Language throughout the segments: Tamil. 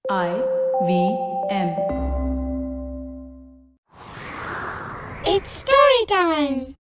I V M. It's story time.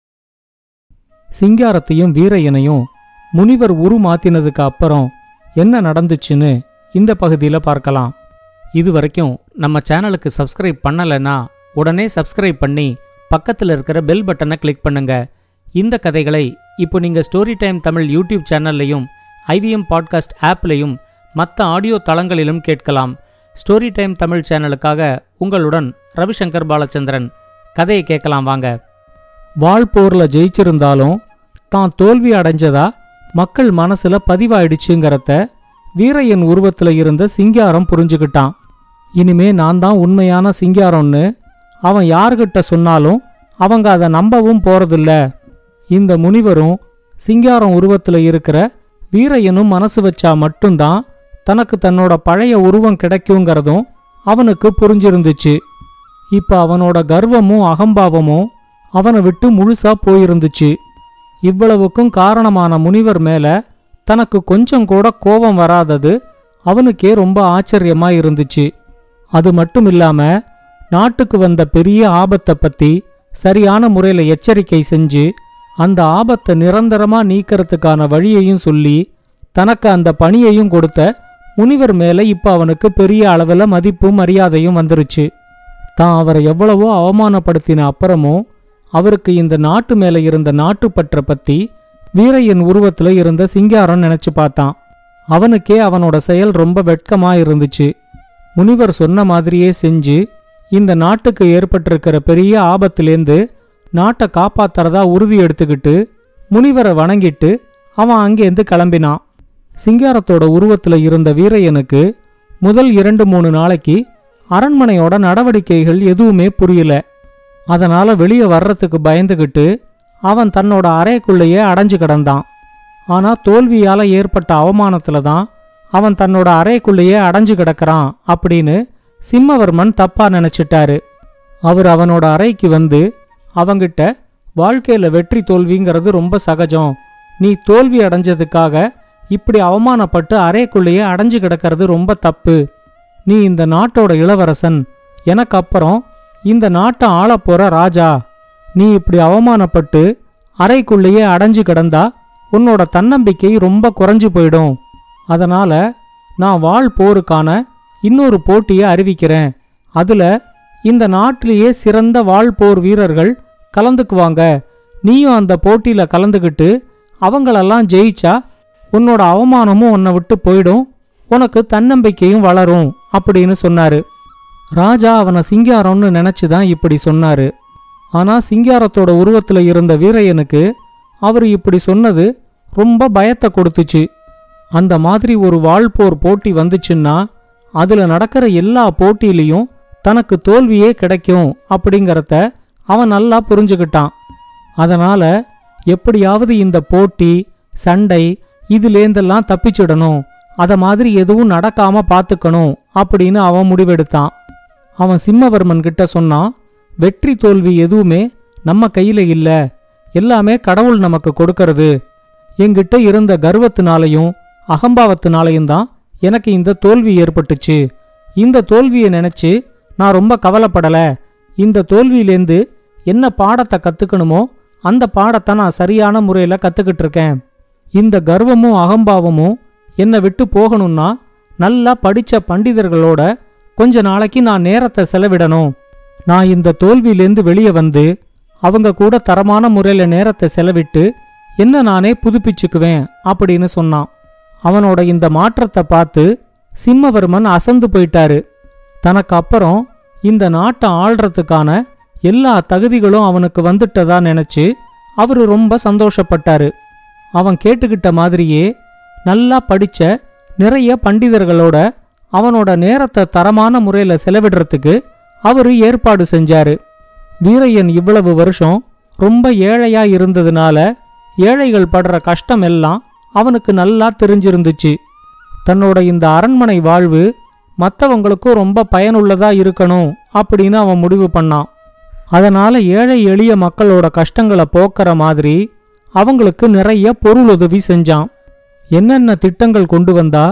சிங்காரத்தையும் வீரையனையும் முனிவர் உருமாத்தினதுக்கு அப்புறம் என்ன நடந்துச்சுன்னு இந்த பகுதியில் பார்க்கலாம் இது வரைக்கும் நம்ம சேனலுக்கு சப்ஸ்கிரைப் பண்ணலைன்னா உடனே சப்ஸ்கிரைப் பண்ணி பக்கத்தில் இருக்கிற பெல் பட்டனை கிளிக் பண்ணுங்க இந்த கதைகளை இப்போ நீங்கள் ஸ்டோரி டைம் தமிழ் யூடியூப் சேனல்லையும் ஐவிஎம் பாட்காஸ்ட் ஆப்லையும் மற்ற ஆடியோ தளங்களிலும் கேட்கலாம் ஸ்டோரி டைம் தமிழ் சேனலுக்காக உங்களுடன் ரவிசங்கர் பாலச்சந்திரன் கதையை கேட்கலாம் வாங்க வால்போர்ல ஜெயிச்சிருந்தாலும் தான் தோல்வி அடைஞ்சதா மக்கள் மனசுல பதிவாயிடுச்சுங்கிறத வீரையன் உருவத்துல இருந்த சிங்காரம் புரிஞ்சுக்கிட்டான் இனிமே நான் தான் உண்மையான சிங்காரம்னு அவன் யார்கிட்ட சொன்னாலும் அவங்க அதை நம்பவும் போறதில்ல இந்த முனிவரும் சிங்காரம் உருவத்துல இருக்கிற வீரையனும் மனசு வச்சா மட்டும்தான் தனக்கு தன்னோட பழைய உருவம் கிடைக்குங்கிறதும் அவனுக்கு புரிஞ்சிருந்துச்சு இப்ப அவனோட கர்வமும் அகம்பாவமும் அவனை விட்டு முழுசா போயிருந்துச்சு இவ்வளவுக்கும் காரணமான முனிவர் மேல தனக்கு கொஞ்சம் கூட கோபம் வராதது அவனுக்கே ரொம்ப ஆச்சரியமா இருந்துச்சு அது மட்டும் இல்லாம நாட்டுக்கு வந்த பெரிய ஆபத்தை பத்தி சரியான முறையில எச்சரிக்கை செஞ்சு அந்த ஆபத்தை நிரந்தரமா நீக்கிறதுக்கான வழியையும் சொல்லி தனக்கு அந்த பணியையும் கொடுத்த முனிவர் மேல இப்ப அவனுக்கு பெரிய அளவுல மதிப்பும் மரியாதையும் வந்துருச்சு தான் அவரை எவ்வளவோ அவமானப்படுத்தின அப்புறமும் அவருக்கு இந்த நாட்டு மேல இருந்த நாட்டுப்பற்ற பத்தி வீரையன் உருவத்துல இருந்த சிங்காரம் நினைச்சு பார்த்தான் அவனுக்கே அவனோட செயல் ரொம்ப வெட்கமா இருந்துச்சு முனிவர் சொன்ன மாதிரியே செஞ்சு இந்த நாட்டுக்கு ஏற்பட்டிருக்கிற பெரிய ஆபத்திலேந்து நாட்டை காப்பாத்துறதா உறுதி எடுத்துக்கிட்டு முனிவரை வணங்கிட்டு அவன் அங்கேருந்து கிளம்பினான் சிங்காரத்தோட உருவத்துல இருந்த வீரையனுக்கு முதல் இரண்டு மூணு நாளைக்கு அரண்மனையோட நடவடிக்கைகள் எதுவுமே புரியல அதனால வெளியே வர்றதுக்கு பயந்துகிட்டு அவன் தன்னோட அறைக்குள்ளேயே அடைஞ்சு கிடந்தான் ஆனா தோல்வியால ஏற்பட்ட அவமானத்துல தான் அவன் தன்னோட அறைக்குள்ளேயே அடைஞ்சு கிடக்கறான் அப்படின்னு சிம்மவர்மன் தப்பா நினைச்சிட்டாரு அவர் அவனோட அறைக்கு வந்து அவங்கிட்ட வாழ்க்கையில வெற்றி தோல்விங்கிறது ரொம்ப சகஜம் நீ தோல்வி அடைஞ்சதுக்காக இப்படி அவமானப்பட்டு அறைக்குள்ளேயே அடைஞ்சு கிடக்கிறது ரொம்ப தப்பு நீ இந்த நாட்டோட இளவரசன் எனக்கு அப்புறம் இந்த நாட்டை ஆளப் போற ராஜா நீ இப்படி அவமானப்பட்டு அறைக்குள்ளேயே அடைஞ்சு கிடந்தா உன்னோட தன்னம்பிக்கை ரொம்ப குறைஞ்சு போயிடும் அதனால நான் வாழ் போருக்கான இன்னொரு போட்டியை அறிவிக்கிறேன் அதுல இந்த நாட்டிலேயே சிறந்த வாழ் போர் வீரர்கள் கலந்துக்குவாங்க நீயும் அந்த போட்டியில கலந்துக்கிட்டு அவங்களெல்லாம் ஜெயிச்சா உன்னோட அவமானமும் உன்னை விட்டு போயிடும் உனக்கு தன்னம்பிக்கையும் வளரும் அப்படின்னு சொன்னாரு ராஜா அவனை சிங்காரம்னு நினைச்சுதான் இப்படி சொன்னாரு ஆனா சிங்காரத்தோட உருவத்துல இருந்த வீரையனுக்கு அவர் இப்படி சொன்னது ரொம்ப பயத்தை கொடுத்துச்சு அந்த மாதிரி ஒரு வாழ்போர் போட்டி வந்துச்சுன்னா அதுல நடக்கிற எல்லா போட்டியிலையும் தனக்கு தோல்வியே கிடைக்கும் அப்படிங்கறத அவன் நல்லா புரிஞ்சுக்கிட்டான் அதனால எப்படியாவது இந்த போட்டி சண்டை இதுலேந்தெல்லாம் தப்பிச்சிடணும் அத மாதிரி எதுவும் நடக்காம பாத்துக்கணும் அப்படின்னு அவன் முடிவெடுத்தான் அவன் சிம்மவர்மன் கிட்ட சொன்னான் வெற்றி தோல்வி எதுவுமே நம்ம கையில இல்ல எல்லாமே கடவுள் நமக்கு கொடுக்கறது என்கிட்ட இருந்த கர்வத்தினாலையும் அகம்பாவத்தினாலையும் தான் எனக்கு இந்த தோல்வி ஏற்பட்டுச்சு இந்த தோல்வியை நினைச்சு நான் ரொம்ப கவலைப்படல இந்த தோல்வியிலேந்து என்ன பாடத்தை கத்துக்கணுமோ அந்த பாடத்தை நான் சரியான முறையில கத்துக்கிட்டு இருக்கேன் இந்த கர்வமும் அகம்பாவமும் என்னை விட்டு போகணும்னா நல்லா படிச்ச பண்டிதர்களோட கொஞ்ச நாளைக்கு நான் நேரத்தை செலவிடணும் நான் இந்த தோல்வியிலேந்து வெளியே வந்து அவங்க கூட தரமான முறையில நேரத்தை செலவிட்டு என்ன நானே புதுப்பிச்சுக்குவேன் அப்படின்னு சொன்னான் அவனோட இந்த மாற்றத்தை பார்த்து சிம்மவர்மன் அசந்து போயிட்டாரு தனக்கு அப்புறம் இந்த நாட்டை ஆள்றதுக்கான எல்லா தகுதிகளும் அவனுக்கு வந்துட்டதா நினைச்சு அவரு ரொம்ப சந்தோஷப்பட்டாரு அவன் கேட்டுக்கிட்ட மாதிரியே நல்லா படிச்ச நிறைய பண்டிதர்களோட அவனோட நேரத்தை தரமான முறையில செலவிடுறதுக்கு அவரு ஏற்பாடு செஞ்சாரு வீரையன் இவ்வளவு வருஷம் ரொம்ப ஏழையா இருந்ததுனால ஏழைகள் படுற கஷ்டம் எல்லாம் அவனுக்கு நல்லா தெரிஞ்சிருந்துச்சு தன்னோட இந்த அரண்மனை வாழ்வு மற்றவங்களுக்கும் ரொம்ப பயனுள்ளதா இருக்கணும் அப்படின்னு அவன் முடிவு பண்ணான் அதனால ஏழை எளிய மக்களோட கஷ்டங்களை போக்குற மாதிரி அவங்களுக்கு நிறைய பொருளுதவி செஞ்சான் என்னென்ன திட்டங்கள் கொண்டு வந்தா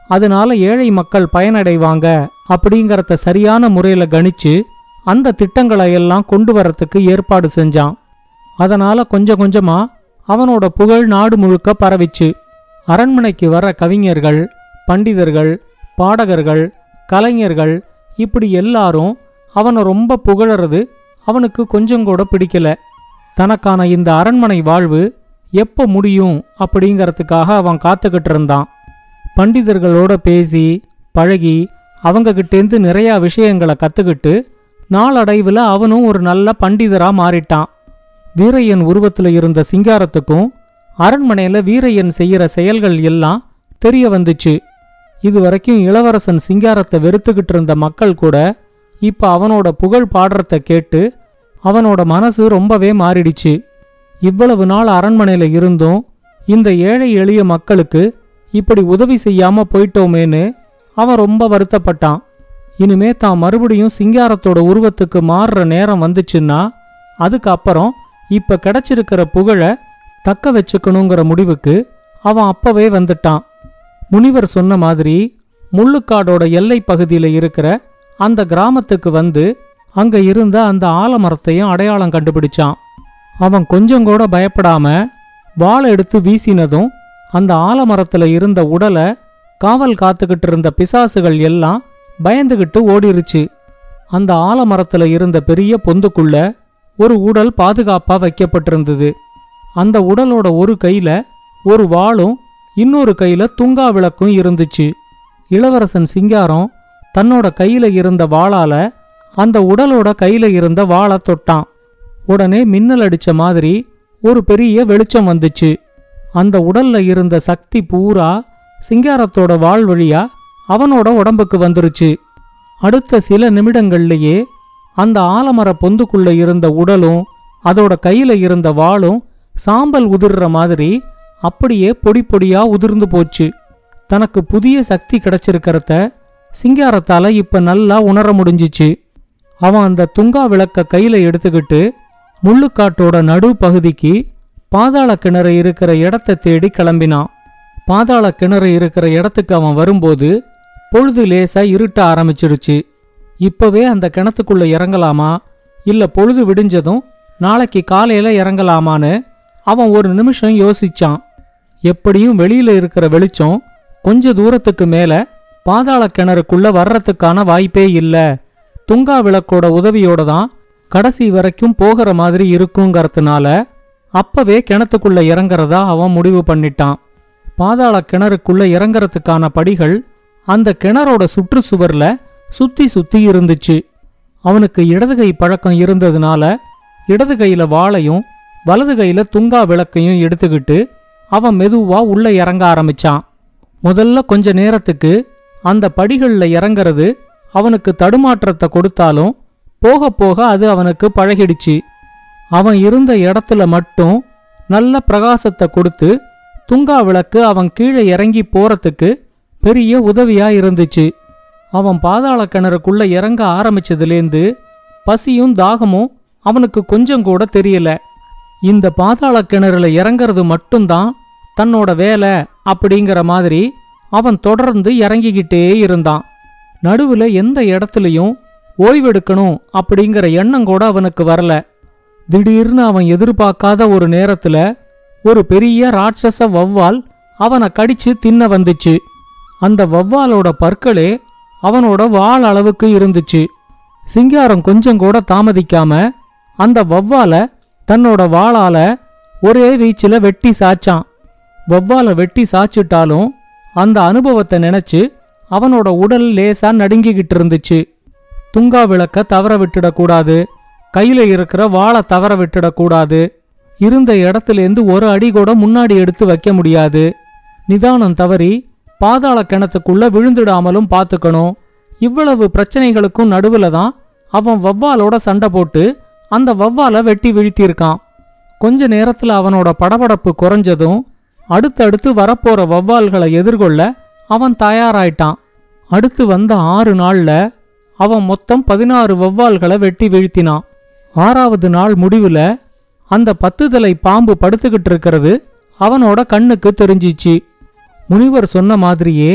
அதனால ஏழை மக்கள் பயனடைவாங்க அப்படிங்கறத சரியான முறையில கணிச்சு அந்த திட்டங்களை எல்லாம் கொண்டு வரத்துக்கு ஏற்பாடு செஞ்சான் அதனால கொஞ்சம் கொஞ்சமா அவனோட புகழ் நாடு முழுக்க பரவிச்சு அரண்மனைக்கு வர கவிஞர்கள் பண்டிதர்கள் பாடகர்கள் கலைஞர்கள் இப்படி எல்லாரும் அவனை ரொம்ப புகழறது அவனுக்கு கொஞ்சம் கூட பிடிக்கல தனக்கான இந்த அரண்மனை வாழ்வு எப்போ முடியும் அப்படிங்கறதுக்காக அவன் காத்துக்கிட்டு இருந்தான் பண்டிதர்களோட பேசி பழகி அவங்க கிட்டேந்து நிறைய விஷயங்களை கத்துக்கிட்டு நாளடைவில் அவனும் ஒரு நல்ல பண்டிதரா மாறிட்டான் வீரையன் உருவத்துல இருந்த சிங்காரத்துக்கும் அரண்மனையில வீரையன் செய்யற செயல்கள் எல்லாம் தெரிய வந்துச்சு இதுவரைக்கும் இளவரசன் சிங்காரத்தை வெறுத்துக்கிட்டு இருந்த மக்கள் கூட இப்ப அவனோட புகழ் பாடுறத கேட்டு அவனோட மனசு ரொம்பவே மாறிடுச்சு இவ்வளவு நாள் அரண்மனையில இருந்தும் இந்த ஏழை எளிய மக்களுக்கு இப்படி உதவி செய்யாம போயிட்டோமேன்னு அவன் ரொம்ப வருத்தப்பட்டான் இனிமே தான் மறுபடியும் சிங்காரத்தோட உருவத்துக்கு மாறுற நேரம் வந்துச்சுன்னா அதுக்கப்புறம் இப்ப கிடைச்சிருக்கிற புகழை தக்க வச்சுக்கணுங்கிற முடிவுக்கு அவன் அப்பவே வந்துட்டான் முனிவர் சொன்ன மாதிரி முள்ளுக்காடோட எல்லை பகுதியில இருக்கிற அந்த கிராமத்துக்கு வந்து அங்க இருந்த அந்த ஆலமரத்தையும் அடையாளம் கண்டுபிடிச்சான் அவன் கொஞ்சம் கூட பயப்படாம வாள் எடுத்து வீசினதும் அந்த ஆலமரத்துல இருந்த உடலை காவல் காத்துக்கிட்டு இருந்த பிசாசுகள் எல்லாம் பயந்துகிட்டு ஓடிருச்சு அந்த ஆலமரத்துல இருந்த பெரிய பொந்துக்குள்ள ஒரு உடல் பாதுகாப்பா வைக்கப்பட்டிருந்தது அந்த உடலோட ஒரு கையில ஒரு வாளும் இன்னொரு கையில துங்கா விளக்கும் இருந்துச்சு இளவரசன் சிங்காரம் தன்னோட கையில இருந்த வாளால அந்த உடலோட கையில இருந்த வாளை தொட்டான் உடனே மின்னல் அடிச்ச மாதிரி ஒரு பெரிய வெளிச்சம் வந்துச்சு அந்த உடல்ல இருந்த சக்தி பூரா சிங்காரத்தோட வாள் வழியா அவனோட உடம்புக்கு வந்துருச்சு அடுத்த சில நிமிடங்கள்லயே அந்த ஆலமர பொந்துக்குள்ள இருந்த உடலும் அதோட கையில இருந்த வாளும் சாம்பல் உதிர்ற மாதிரி அப்படியே பொடி பொடியா உதிர்ந்து போச்சு தனக்கு புதிய சக்தி கிடைச்சிருக்கிறத சிங்காரத்தால இப்ப நல்லா உணர முடிஞ்சிச்சு அவன் அந்த துங்கா விளக்க கையில எடுத்துக்கிட்டு முள்ளுக்காட்டோட நடு பகுதிக்கு பாதாள கிணறு இருக்கிற இடத்த தேடி கிளம்பினான் பாதாள கிணறு இருக்கிற இடத்துக்கு அவன் வரும்போது பொழுது லேசா இருட்ட ஆரம்பிச்சிருச்சு இப்பவே அந்த கிணத்துக்குள்ள இறங்கலாமா இல்ல பொழுது விடிஞ்சதும் நாளைக்கு காலையில இறங்கலாமான்னு அவன் ஒரு நிமிஷம் யோசிச்சான் எப்படியும் வெளியில இருக்கிற வெளிச்சம் கொஞ்ச தூரத்துக்கு மேல பாதாள கிணறுக்குள்ள வர்றதுக்கான வாய்ப்பே இல்ல துங்கா விளக்கோட உதவியோட தான் கடைசி வரைக்கும் போகிற மாதிரி இருக்குங்கறதுனால அப்பவே கிணத்துக்குள்ள இறங்குறதா அவன் முடிவு பண்ணிட்டான் பாதாள கிணறுக்குள்ள இறங்கறதுக்கான படிகள் அந்த கிணறோட சுற்றுச்சுவர்ல சுத்தி சுத்தி இருந்துச்சு அவனுக்கு இடது கை பழக்கம் இருந்ததுனால இடது கையில வாளையும் வலது கையில துங்கா விளக்கையும் எடுத்துக்கிட்டு அவன் மெதுவா உள்ள இறங்க ஆரம்பிச்சான் முதல்ல கொஞ்ச நேரத்துக்கு அந்த படிகள்ல இறங்குறது அவனுக்கு தடுமாற்றத்தை கொடுத்தாலும் போக போக அது அவனுக்கு பழகிடுச்சு அவன் இருந்த இடத்துல மட்டும் நல்ல பிரகாசத்தை கொடுத்து துங்கா விளக்கு அவன் கீழே இறங்கி போறதுக்கு பெரிய உதவியா இருந்துச்சு அவன் பாதாள கிணறுக்குள்ள இறங்க ஆரம்பிச்சதுலேருந்து பசியும் தாகமும் அவனுக்கு கொஞ்சம் கூட தெரியல இந்த பாதாள கிணறுல இறங்குறது மட்டும்தான் தன்னோட வேலை அப்படிங்கிற மாதிரி அவன் தொடர்ந்து இறங்கிக்கிட்டே இருந்தான் நடுவுல எந்த இடத்துலயும் ஓய்வெடுக்கணும் அப்படிங்கிற எண்ணம் கூட அவனுக்கு வரல திடீர்னு அவன் எதிர்பார்க்காத ஒரு நேரத்துல ஒரு பெரிய ராட்சச வௌவால் அவனை கடிச்சு தின்ன வந்துச்சு அந்த வௌவாலோட பற்களே அவனோட வாள் அளவுக்கு இருந்துச்சு சிங்காரம் கொஞ்சம் கூட தாமதிக்காம அந்த வௌவால தன்னோட வாளால ஒரே வீச்சில வெட்டி சாச்சான் வௌவால வெட்டி சாச்சிட்டாலும் அந்த அனுபவத்தை நினைச்சு அவனோட உடல் லேசா நடுங்கிக்கிட்டு இருந்துச்சு துங்கா விளக்க தவற விட்டுடக்கூடாது கையில இருக்கிற வாளை தவற விட்டுடக்கூடாது இருந்த இடத்துலேருந்து ஒரு அடி கூட முன்னாடி எடுத்து வைக்க முடியாது நிதானம் தவறி பாதாள கிணத்துக்குள்ள விழுந்துடாமலும் பார்த்துக்கணும் இவ்வளவு பிரச்சனைகளுக்கும் நடுவுல தான் அவன் வவ்வாலோட சண்டை போட்டு அந்த வவ்வாலை வெட்டி வீழ்த்தியிருக்கான் கொஞ்ச நேரத்துல அவனோட படபடப்பு குறைஞ்சதும் அடுத்தடுத்து வரப்போற வவ்வால்களை எதிர்கொள்ள அவன் தயாராயிட்டான் அடுத்து வந்த ஆறு நாள்ல அவன் மொத்தம் பதினாறு வவ்வால்களை வெட்டி வீழ்த்தினான் ஆறாவது நாள் முடிவுல அந்த பத்து தலை பாம்பு படுத்துக்கிட்டு இருக்கிறது அவனோட கண்ணுக்கு தெரிஞ்சிச்சு முனிவர் சொன்ன மாதிரியே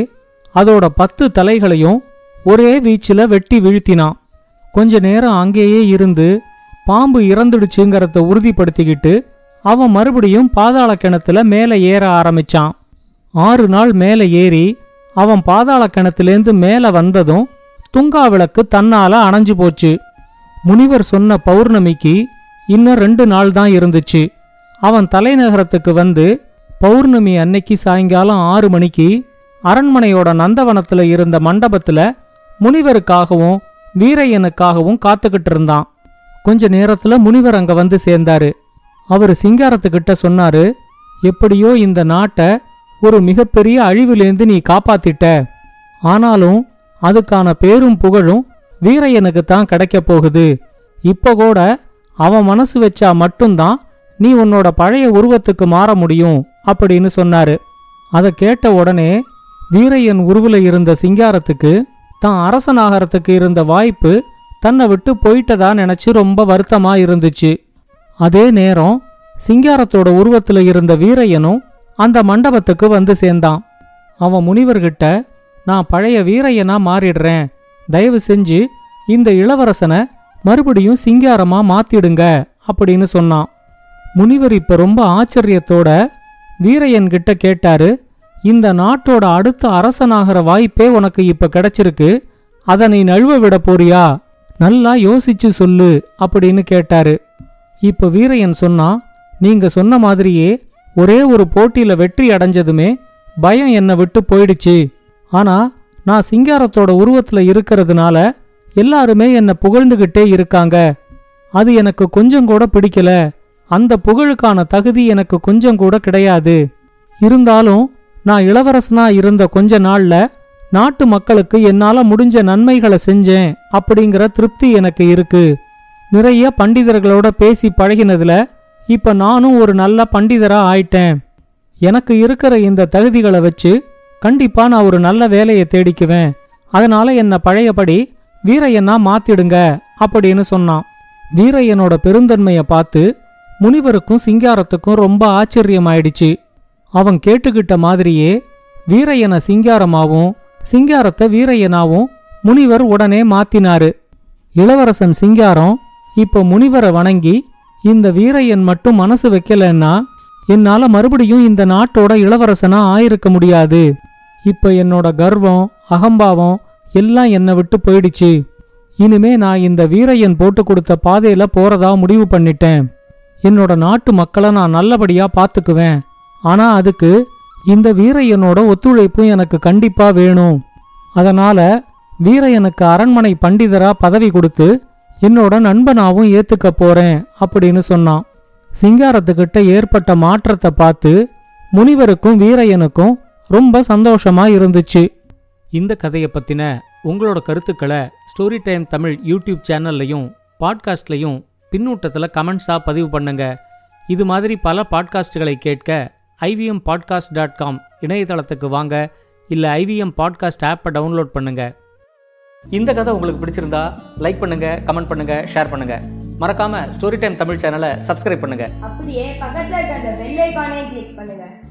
அதோட பத்து தலைகளையும் ஒரே வீச்சில் வெட்டி வீழ்த்தினான் கொஞ்ச நேரம் அங்கேயே இருந்து பாம்பு இறந்துடுச்சுங்கிறத உறுதிப்படுத்திக்கிட்டு அவன் மறுபடியும் பாதாள கிணத்துல மேலே ஏற ஆரம்பிச்சான் ஆறு நாள் மேலே ஏறி அவன் பாதாள கிணத்துலேருந்து மேலே வந்ததும் துங்கா விளக்கு தன்னால அணைஞ்சு போச்சு முனிவர் சொன்ன பௌர்ணமிக்கு இன்னும் ரெண்டு நாள் தான் இருந்துச்சு அவன் தலைநகரத்துக்கு வந்து பௌர்ணமி அன்னைக்கு சாயங்காலம் ஆறு மணிக்கு அரண்மனையோட நந்தவனத்துல இருந்த மண்டபத்துல முனிவருக்காகவும் வீரையனுக்காகவும் காத்துக்கிட்டு இருந்தான் கொஞ்ச நேரத்துல முனிவர் அங்க வந்து சேர்ந்தாரு அவர் சிங்காரத்துக்கிட்ட சொன்னாரு எப்படியோ இந்த நாட்டை ஒரு மிகப்பெரிய அழிவிலேந்து நீ காப்பாத்திட்ட ஆனாலும் அதுக்கான பேரும் புகழும் வீரையனுக்கு தான் கிடைக்க போகுது இப்ப கூட அவன் மனசு வச்சா மட்டும்தான் நீ உன்னோட பழைய உருவத்துக்கு மாற முடியும் அப்படின்னு சொன்னாரு அதை கேட்ட உடனே வீரையன் உருவுல இருந்த சிங்காரத்துக்கு தான் அரசனாகறதுக்கு இருந்த வாய்ப்பு தன்னை விட்டு போயிட்டதா நினைச்சு ரொம்ப வருத்தமா இருந்துச்சு அதே நேரம் சிங்காரத்தோட உருவத்துல இருந்த வீரையனும் அந்த மண்டபத்துக்கு வந்து சேர்ந்தான் அவன் முனிவர்கிட்ட நான் பழைய வீரையனா மாறிடுறேன் தயவு செஞ்சு இந்த இளவரசனை மறுபடியும் சிங்காரமா மாத்திடுங்க அப்படின்னு சொன்னான் முனிவர் இப்ப ரொம்ப ஆச்சரியத்தோட வீரையன் கிட்ட கேட்டாரு இந்த நாட்டோட அடுத்த அரசனாகிற வாய்ப்பே உனக்கு இப்ப கிடைச்சிருக்கு அதை நீ நழுவ விட போறியா நல்லா யோசிச்சு சொல்லு அப்படின்னு கேட்டாரு இப்ப வீரையன் சொன்னா நீங்க சொன்ன மாதிரியே ஒரே ஒரு போட்டியில வெற்றி அடைஞ்சதுமே பயம் என்னை விட்டு போயிடுச்சு ஆனா நான் சிங்காரத்தோட உருவத்துல இருக்கிறதுனால எல்லாருமே என்னை புகழ்ந்துகிட்டே இருக்காங்க அது எனக்கு கொஞ்சம் கூட பிடிக்கல அந்த புகழுக்கான தகுதி எனக்கு கொஞ்சம் கூட கிடையாது இருந்தாலும் நான் இளவரசனா இருந்த கொஞ்ச நாள்ல நாட்டு மக்களுக்கு என்னால முடிஞ்ச நன்மைகளை செஞ்சேன் அப்படிங்கிற திருப்தி எனக்கு இருக்கு நிறைய பண்டிதர்களோட பேசி பழகினதுல இப்ப நானும் ஒரு நல்ல பண்டிதரா ஆயிட்டேன் எனக்கு இருக்கிற இந்த தகுதிகளை வச்சு கண்டிப்பா நான் ஒரு நல்ல வேலையை தேடிக்குவேன் அதனால என்ன பழையபடி வீரையனா மாத்திடுங்க அப்படின்னு சொன்னான் வீரையனோட பெருந்தன்மைய பார்த்து முனிவருக்கும் சிங்காரத்துக்கும் ரொம்ப ஆச்சரியமாயிடுச்சு அவன் கேட்டுக்கிட்ட மாதிரியே வீரையனை சிங்காரமாவும் சிங்காரத்தை வீரையனாவும் முனிவர் உடனே மாத்தினாரு இளவரசன் சிங்காரம் இப்ப முனிவரை வணங்கி இந்த வீரையன் மட்டும் மனசு வைக்கலன்னா என்னால மறுபடியும் இந்த நாட்டோட இளவரசனா ஆயிருக்க முடியாது இப்ப என்னோட கர்வம் அகம்பாவம் எல்லாம் என்னை விட்டு போயிடுச்சு இனிமே நான் இந்த வீரையன் போட்டு கொடுத்த பாதையில போறதா முடிவு பண்ணிட்டேன் என்னோட நாட்டு மக்களை நான் நல்லபடியா பாத்துக்குவேன் ஆனா அதுக்கு இந்த வீரையனோட ஒத்துழைப்பும் எனக்கு கண்டிப்பா வேணும் அதனால வீரையனுக்கு அரண்மனை பண்டிதரா பதவி கொடுத்து என்னோட நண்பனாவும் ஏத்துக்க போறேன் அப்படின்னு சொன்னான் சிங்காரத்துக்கிட்ட ஏற்பட்ட மாற்றத்தை பார்த்து முனிவருக்கும் வீரையனுக்கும் ரொம்ப சந்தோஷமா இருந்துச்சு இந்த கதையை பத்தின உங்களோட கருத்துக்களை ஸ்டோரி டைம் தமிழ் யூடியூப் சேனல்லையும் பாட்காஸ்ட்லையும் பின்னூட்டத்தில் கமெண்ட்ஸாக பதிவு பண்ணுங்க இது மாதிரி பல பாட்காஸ்டுகளை கேட்க ஐவிஎம் பாட்காஸ்ட் டாட் காம் இணையதளத்துக்கு வாங்க இல்லை ஐவிஎம் பாட்காஸ்ட் ஆப்பை டவுன்லோட் பண்ணுங்க இந்த கதை உங்களுக்கு பிடிச்சிருந்தா லைக் பண்ணுங்க கமெண்ட் பண்ணுங்க ஷேர் பண்ணுங்க மறக்காம ஸ்டோரி டைம் தமிழ் சேனலை சப்ஸ்கிரைப் பண்ணுங்க அப்படியே பக்கத்துல இருக்க அந்த பெல் ஐகானையும் கிளிக் பண்ணுங்க